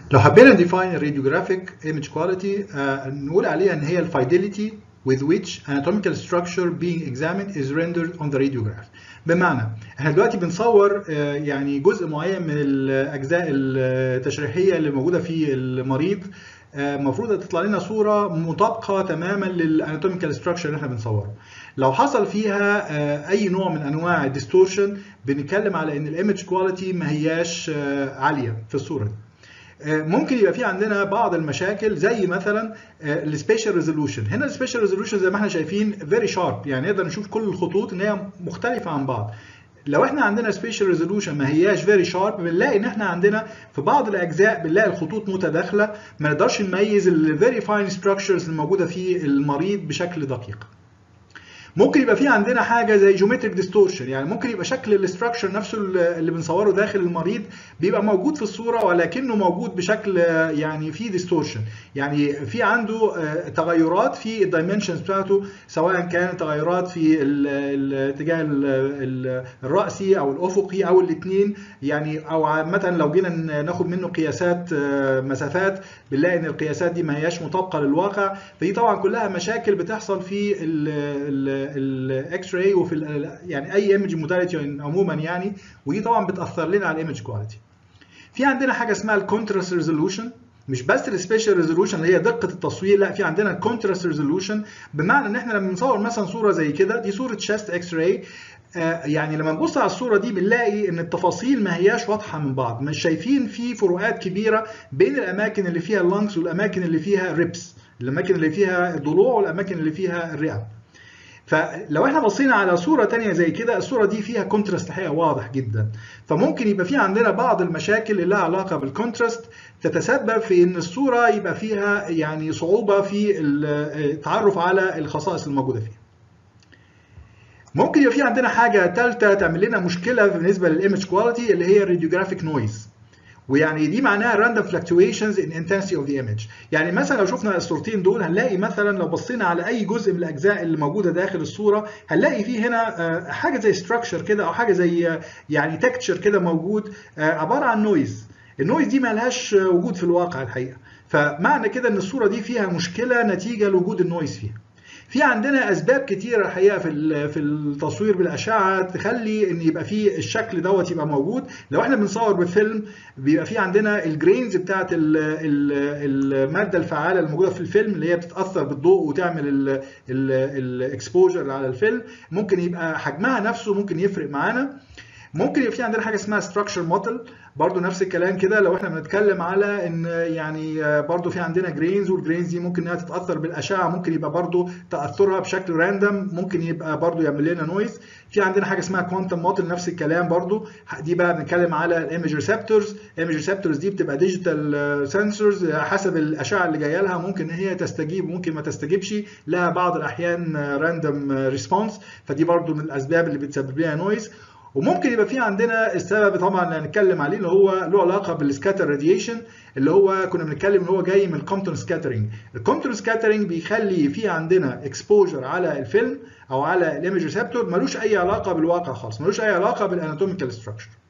لو حبينا نديفاين الراديوجرافيك ايمج كواليتي نقول عليها ان هي الفايديليتي with which anatomical structure being examined is rendered on the radiograph بمعنى احنا دلوقتي بنصور آه، يعني جزء معين من الاجزاء التشريحيه اللي موجوده في المريض المفروض تطلع لنا صوره مطابقه تماما للاناتوميكال ستراكشر اللي احنا بنصوره لو حصل فيها آه، اي نوع من انواع الديستورشن بنتكلم على ان الايمج كواليتي ما هياش آه، عاليه في الصوره دي ممكن يبقى في عندنا بعض المشاكل زي مثلا السبيشال ريزولوشن هنا السبيشال ريزولوشن زي ما احنا شايفين فيري شارب يعني نقدر نشوف كل الخطوط ان هي مختلفه عن بعض لو احنا عندنا سبيشال ريزولوشن ما هياش فيري شارب بنلاقي ان احنا عندنا في بعض الاجزاء بنلاقي الخطوط متداخله ما نقدرش نميز الفيري فاين ستراكشرز الموجوده في المريض بشكل دقيق ممكن يبقى في عندنا حاجه زي جيومتريك ديستورشن يعني ممكن يبقى شكل الاستراكشر نفسه اللي بنصوره داخل المريض بيبقى موجود في الصوره ولكنه موجود بشكل يعني في ديستورشن يعني في عنده تغيرات في الدايمنشنز بتاعته سواء كان تغيرات في الاتجاه الراسي او الافقي او الاثنين يعني او عامه لو جينا ناخد منه قياسات مسافات بنلاقي ان القياسات دي ما هياش مطابقه للواقع فدي طبعا كلها مشاكل بتحصل في الاكس راي وفي يعني اي ايمج موداليتي عموما يعني ودي طبعا بتاثر لنا على الايمج كواليتي في عندنا حاجه اسمها الكونتراست ريزولوشن مش بس السبيشال ريزولوشن اللي هي دقه التصوير لا في عندنا الكونتراست ريزولوشن بمعنى ان احنا لما بنصور مثلا صوره زي كده دي صوره شاست اكس راي يعني لما نبص على الصوره دي بنلاقي ان التفاصيل ما هياش واضحه من بعض مش شايفين في فروقات كبيره بين الاماكن اللي فيها اللانكس والاماكن اللي فيها ريبس الاماكن اللي فيها الضلوع والاماكن اللي فيها الرئه فلو احنا بصينا على صوره ثانيه زي كده الصوره دي فيها كونتراست حقيقه واضح جدا فممكن يبقى في عندنا بعض المشاكل اللي لها علاقه بالكونتراست تتسبب في ان الصوره يبقى فيها يعني صعوبه في التعرف على الخصائص الموجوده فيها ممكن يبقى في عندنا حاجه ثالثه تعمل لنا مشكله بالنسبه للايمج كواليتي اللي هي الراديوجرافيك نويز ويعني دي معناها random fluctuations in intensity of the image يعني مثلا لو شفنا الصورتين دول هنلاقي مثلا لو بصينا على اي جزء من الاجزاء اللي موجوده داخل الصوره هنلاقي فيه هنا حاجه زي structure كده او حاجه زي يعني texture كده موجود عباره عن نويز النويز دي ما لهاش وجود في الواقع الحقيقه فمعنى كده ان الصوره دي فيها مشكله نتيجه لوجود النويز فيها في عندنا اسباب كتيره الحقيقه في في التصوير بالاشعه تخلي ان يبقى في الشكل دوت يبقى موجود لو احنا بنصور بفيلم بيبقى في عندنا الجرينز بتاعت الماده الفعاله الموجوده في الفيلم اللي هي بتتاثر بالضوء وتعمل الاكسبوجر على الفيلم ممكن يبقى حجمها نفسه ممكن يفرق معانا ممكن يبقى في عندنا حاجه اسمها ستراكشر موديل برضو نفس الكلام كده لو احنا بنتكلم على ان يعني برضو في عندنا جرينز والجرينز دي ممكن انها تتاثر بالاشعه ممكن يبقى برضو تاثرها بشكل راندم ممكن يبقى برضو يعمل لنا نويز في عندنا حاجه اسمها كوانتم موديل نفس الكلام برضو دي بقى بنتكلم على الايمج ريسبتورز الايمج ريسبتورز دي بتبقى ديجيتال سنسورز حسب الاشعه اللي جايه لها ممكن ان هي تستجيب وممكن ما تستجيبش لها بعض الاحيان راندم ريسبونس فدي برضو من الاسباب اللي بتسبب لنا نويز وممكن يبقى في عندنا السبب طبعا اللي هنتكلم عليه اللي هو له علاقه بالسكاتر راديشن اللي هو كنا بنتكلم ان هو جاي من الكومبتون سكاترنج الكومبتون سكاترنج بيخلي في عندنا اكسبوجر على الفيلم او على الايمج ريسبتور ملوش اي علاقه بالواقع خالص ملوش اي علاقه بالاناتوميكال ستراكشر